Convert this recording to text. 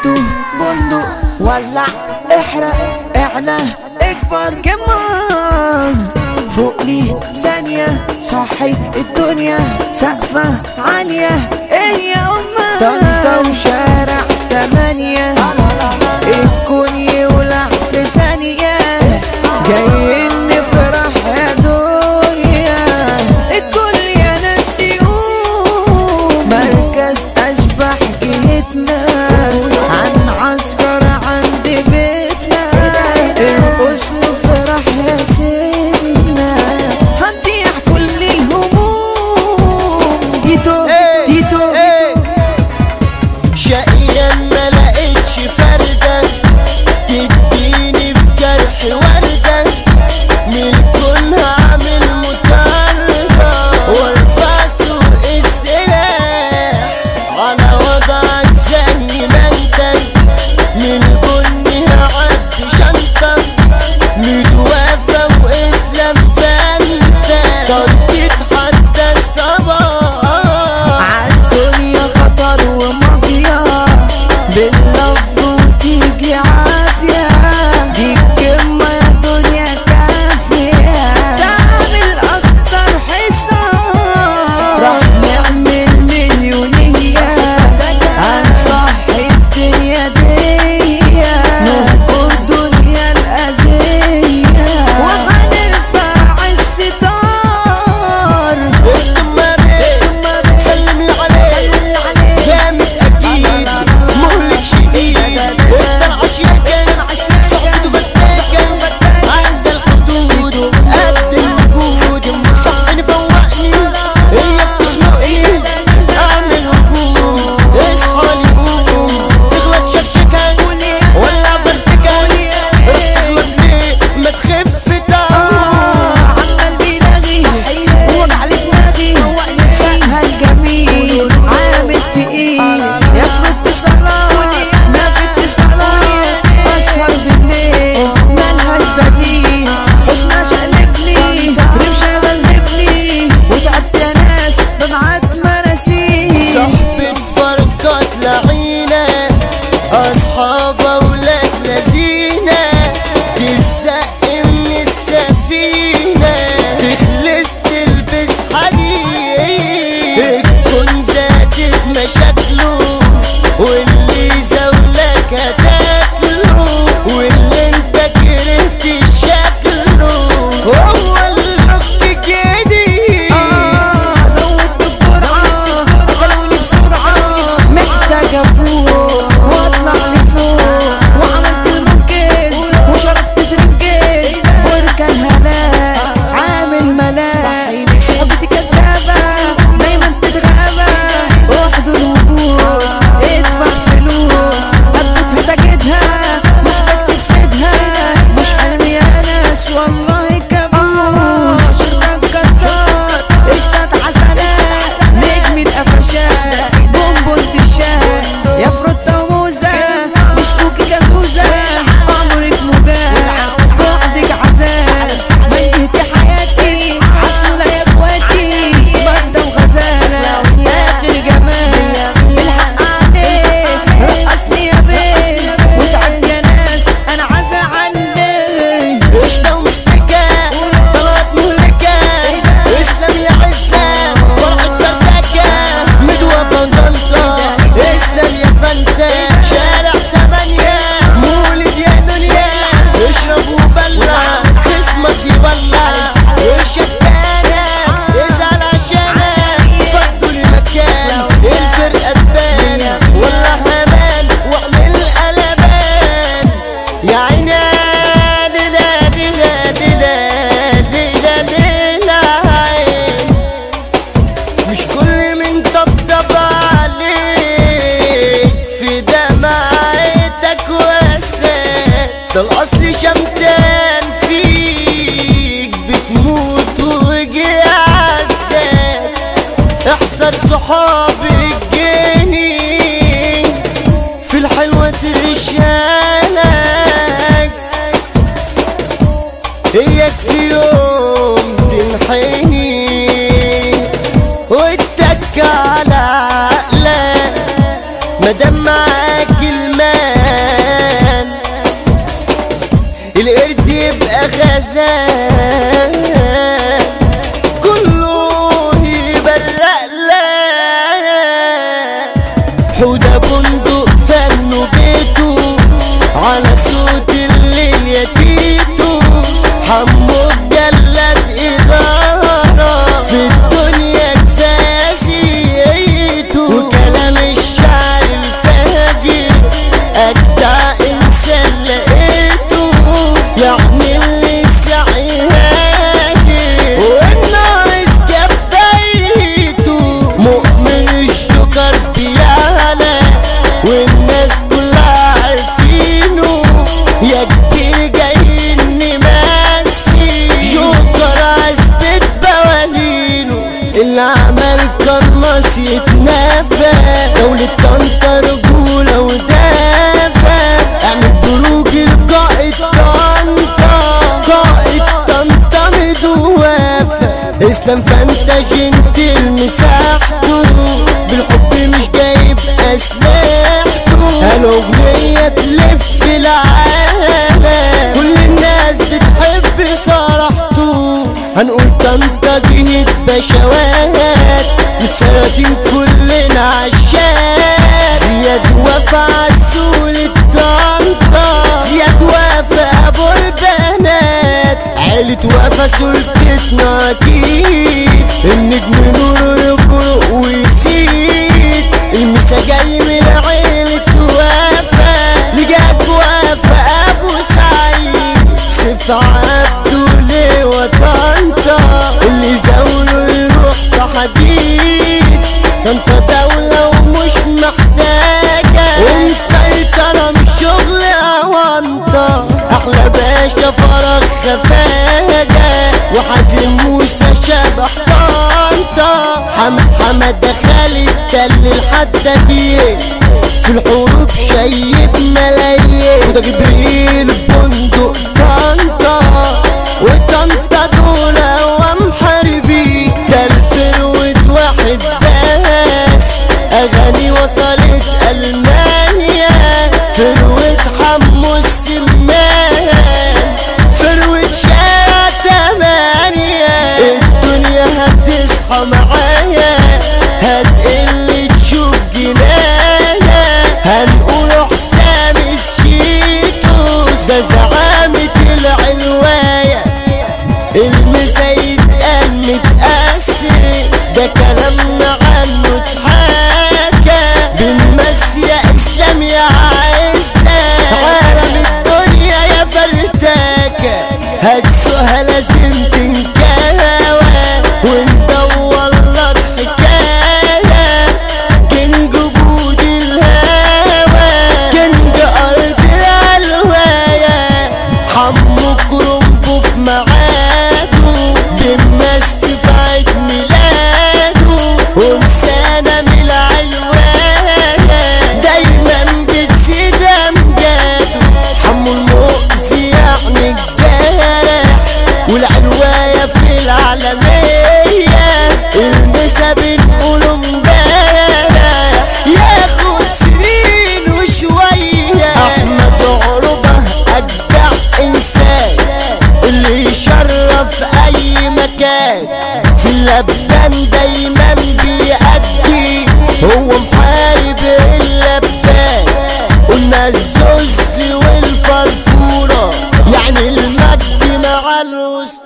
توه بندق ولع احرق اعلى اكبر كمان فوق لي ثانية صحي الدنيا سقفة عالية ايه يا أمة طنطا وشارع تمانية الكون يولع في ثانية جايين نفرح يا دنيا الكل يا ناس يقوم مركز أشبح جهتنا عن عسكر عند بيتنا ارقص وفرح يا سيدنا هنضيع كل الهموم تيتو تيتو شقيا ما لقيتش فردة تديني في جرح وردة من كل هعمل مطاردة وارفع سوق السلاح على وضعك زي ما انت من بني هعدي شنطة متوافى واسلام فانت طريقة حتى الصباح عالدنيا خطر ومافيا باللفظ وتيجي عافية دي الكلمة يا دنيا كافية تعمل أكتر حساب راح نعمل مليونية هنصحي الدنيا دي نهجر دنيا الأذية وهنرفع الستار سلم لي عليه جامد اكيد مهلك شديد انت العشيقة صحبته فتاكة عند الحدود قد الوجود صحني فوقني هي بتخنقني اعمل هجوم اصحى لي قوم تغلط شكشكة ولا فرتكة تغلط ليه ما تخف تعال عمال بيلاغي ووجع لي دماغي سهى الجميل عامل تقيل ياخد اتصالات ما في اتصالات اسهر بالليل ملهاش بديل حزنها شقلبني رمشة غلبني وتعبت يا ناس ببعت مراسيل صحبة فرقات لعينة أصحاب أولاد لذينة تزق من السفينة تخلص تلبس حديد تكون زادت مشاكله واللي زولك هتاكله واللي انت كرهت شكله هو اللوك جديد زودت الجرعة أكلوني بسرعة محتاج أفوق وأطلع لفوق وعملت المنكس وشربت ترنكس واركن هلاك عامل ملاك صحبتي كدابة دايما تتغابى احضر وبوس ادفع فلوس هبتها تجدها محتاج تفسدها مش حلمي يا ناس والله كابوس شربك كتار اشتات عسلات نجم القفشات بونبون تشات يا فروتة وموزة بسكوكي جازوزة عمرك مجال بعدك عذاب ميتي حياتي عسولة يا اخواتي بردة وغزالة اخر جمال الحق عليك رقصني يا بيه وتعبت يا ناس انا عزا عليك قشطة ومستكة طلعت مهلكة اسلام يا عزة فرحة فردكة مدوى فندلطة اسلام يا فندة شارع تمانية مولد يا دنيا اشرب وبلع خصمك يبلع الشتانة ازعل عشانك فضوا المكان الفرقة تبان والله امان واعمل قلبان يا عيني ليلى ليلى ليلى ليلى ليلى عين مش كل من طبطب عليك في دمعتك وسام ده الاصل شمتان فيك بتموت وجي عزاك احسن صحابي الجني في الحلوة ترشالك اياك في يوم تنحني واتك على عقلك مادام معاك المال الأحزان كله يبرق لك حودة بندق فنه بيته على صوت الليل يا تيتو حمو مجلد إدارة في الدنيا كفاسيته وكلام الشعر الفاجر أجدع إنسان لقيته يعني اللي سعي هاجر والناقص كبايته مؤمن الشكر بيعلى والناس كلها عارفينه يا كبير جايين نمسي جوكر اثبت بوالينه اللي عمل قناص يتنافى دولة طنطا رجولة ودافع اعمل بروج القائد طنطا قائد طنطا مدوافة اسلام فانتا جنتل مساحته بالحب مش جايب اسلحته الاغنية تلف العالم كل الناس بتحب صراحته هنقول طنطا جهد بشوات متسردين كلنا عشاق زياد وفا عسول طنطا زياد وفا ابو البنات عيلة وفا سلطتنا اكيد النجم نور يبرق ويزيد المسا جاي من عيلة وفا لجاد وفا ابو سعيد سيف عبده ليه وطنطا اللي زاوله يروح في حديد طنطا دولة ومش محتاجة ومسيطرة مش شغل أونطة أحلى باشا فرج خفاجة وحازم موسى شبح طنطا حمد حمد خالد تل الحدادين في الحروب شايب ملايين وده جبريل بندق طنطا وطنطا دول أوام حربي ده الفروة واحد بس أغاني وصلت ألمانيا فروة حمو السمان فروة شارع تمانية الدنيا هتصحى معايا هتقل تشوف جنايا هنقول حسام الشيتوس ده زعامة العلواية المزايد قال متأسس ده كلامنا عنه اتحكى بنمسي يا اسلام يا عيسى عالم الدنيا يا فرتاكة هتسوها لازم تنكاوى وندور لك حكاية كنج جود الهوى كنج ارض العلواية حمو كرنبو في ميعاده بنمسي في عيد ميلاده ومسانة من العلواية دايما بتزيد امجاده حمو المؤذي يعني الجارح والعلواية في العالمية المسا بنقول امبارح ياخد سنين وشوية احمد عربة اجدع انسان اللي يشرف اي مكان في اللبان دايما بيأدي هو محارب اللبان قلنا الزوز والفرفورة يعني المجد مع الوسط